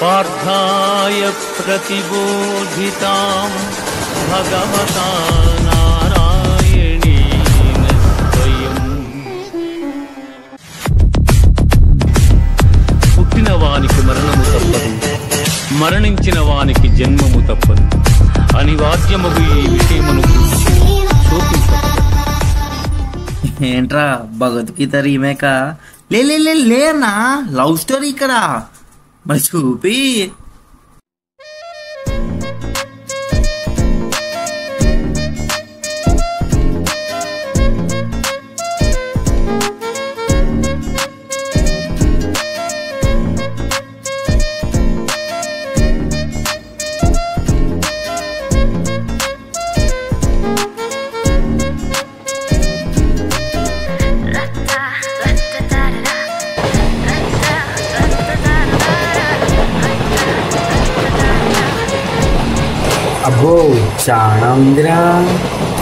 पार्थाय प्रतिबोधितां भगवता नारायणेन स्वयम् పుట్టిన వానికి మరణము తప్పదు మరణించిన వానికి జన్మము తప్పదు అనివార్యమగు ఈ విషయమును గురించి శోకించక ఏంట్రా భగవద్గీత రీమేక లే లే లే లే అన్నా లవ్ స్టోరీ ఇక్కడ మరి చూపి అబ్బో చాలా ఉందిరా